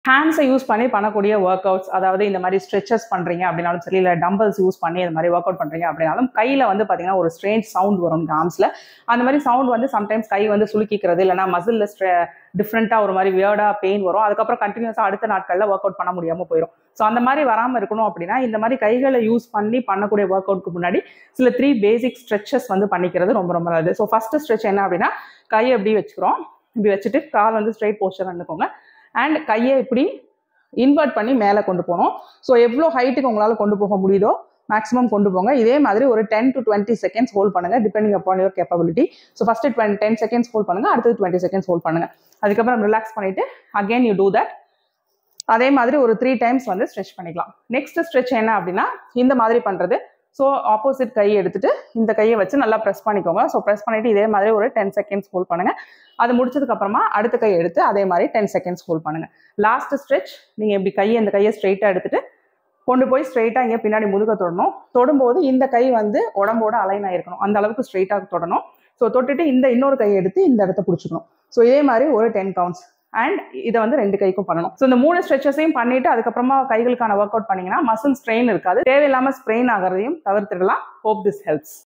ஹேண்ட்ஸை use பண்ணி பண்ணக்கூடிய work outs அதாவது இந்த மாதிரி ஸ்ட்ரெச்சஸ் பண்ணுறீங்க அப்படின்னாலும் சரி இல்லை டம்பல்ஸ் யூஸ் பண்ணி இந்த மாதிரி ஒர்க் அவுட் பண்ணுறீங்க அப்படின்னாலும் கையில் வந்து பார்த்தீங்கன்னா ஒரு ஸ்ட்ரேஞ்ச் சவுண்ட் வரும் ஆர்ம்ஸில் அந்த மாதிரி சவுண்ட் வந்து சம்டைம்ஸ் கை வந்து சுலுக்கிக்கிறது இல்லைனா மசிலில் ஸ்ட்ரெ டிஃப்ரெண்ட்டாக ஒரு மாதிரி வியர்டாக பெயின் வரும் அதுக்கப்புறம் கண்டினியூஸாக அடுத்த நாட்களில் ஒர்க் அவுட் பண்ண முடியாமல் போயிடும் ஸோ அந்த மாதிரி வராமல் இருக்கணும் அப்படின்னா இந்த மாதிரி கைகளை யூஸ் பண்ணி பண்ணக்கூடிய ஒர்க் அவுட்க்கு முன்னாடி சில த்ரீ பேசிக் ஸ்ட்ரெச்சஸ் வந்து பண்ணிக்கிறது ரொம்ப ரொம்ப நல்லது ஸோ ஃபஸ்ட்டு ஸ்ட்ரெச் என்ன அப்படின்னா கையை எப்படி வச்சுக்கிறோம் இப்படி வச்சுட்டு கால் வந்து ஸ்ட்ரைட் போஸ்டர் அனுக்கோங்க அண்ட் கையை இப்படி இன்வெர்ட் பண்ணி மேலே கொண்டு போகணும் ஸோ எவ்வளோ ஹைட்டுக்கு உங்களால் கொண்டு போக முடியுதோ மேக்ஸிமம் கொண்டு போங்க இதே மாதிரி ஒரு ten to twenty seconds hold பண்ணுங்க depending upon your capability so first டுவென் டென் செகண்ட்ஸ் ஹோல்ட் பண்ணுங்க அடுத்தது டுவெண்ட்டி செகண்ட்ஸ் ஹோல்ட் பண்ணுங்க அதுக்கப்புறம் ரிலாக்ஸ் பண்ணிட்டு அகைன் யூ டூ தட் அதே மாதிரி ஒரு த்ரீ டைம்ஸ் வந்து ஸ்ட்ரெச் பண்ணிக்கலாம் நெக்ஸ்ட் ஸ்ட்ரெச் என்ன அப்படின்னா இந்த மாதிரி பண்ணுறது ஸோ ஆப்போசிட் கை எடுத்துட்டு இந்த கையை வச்சு நல்லா ப்ரெஸ் பண்ணிக்கோங்க ஸோ ப்ரெஸ் பண்ணிட்டு இதே மாதிரி ஒரு டென் செகண்ட்ஸ் ஹோல்ட் பண்ணுங்க அது முடிச்சதுக்கு அப்புறமா அடுத்த கையை எடுத்து அதே மாதிரி டென் செகண்ட்ஸ் ஹோல்ட் பண்ணுங்க லாஸ்ட் ஸ்ட்ரெச் நீங்கள் இப்படி கையை இந்த கையை ஸ்ட்ரைட்டாக எடுத்துட்டு கொண்டு போய் ஸ்ட்ரைட்டாக இங்கே பின்னாடி முதுக தொடணும் தொடும்போது இந்த கை வந்து உடம்போட அலைன் ஆயிருக்கணும் அந்த அளவுக்கு ஸ்ட்ரைட்டாக தொடணும் ஸோ தொட்டுட்டு இந்த இன்னொரு கையை எடுத்து இந்த இடத்த பிடிச்சிக்கணும் ஸோ இதே மாதிரி ஒரு டென் கவுண்ட்ஸ் அண்ட் இதை வந்து ரெண்டு கைக்கும் பண்ணணும் ஸோ இந்த மூணு ஸ்ட்ரெச்சஸையும் பண்ணிட்டு அதுக்கப்புறமா கைகளுக்கான ஒர்க் அவுட் பண்ணீங்கன்னா மசில் ஸ்ட்ரெயின் இருக்காது தேவையில்லாமல் ஸ்ட்ரெயின் ஆகிறதையும் தவிர்த்துடலாம் ஹோப் திஸ் ஹெல்ப்ஸ்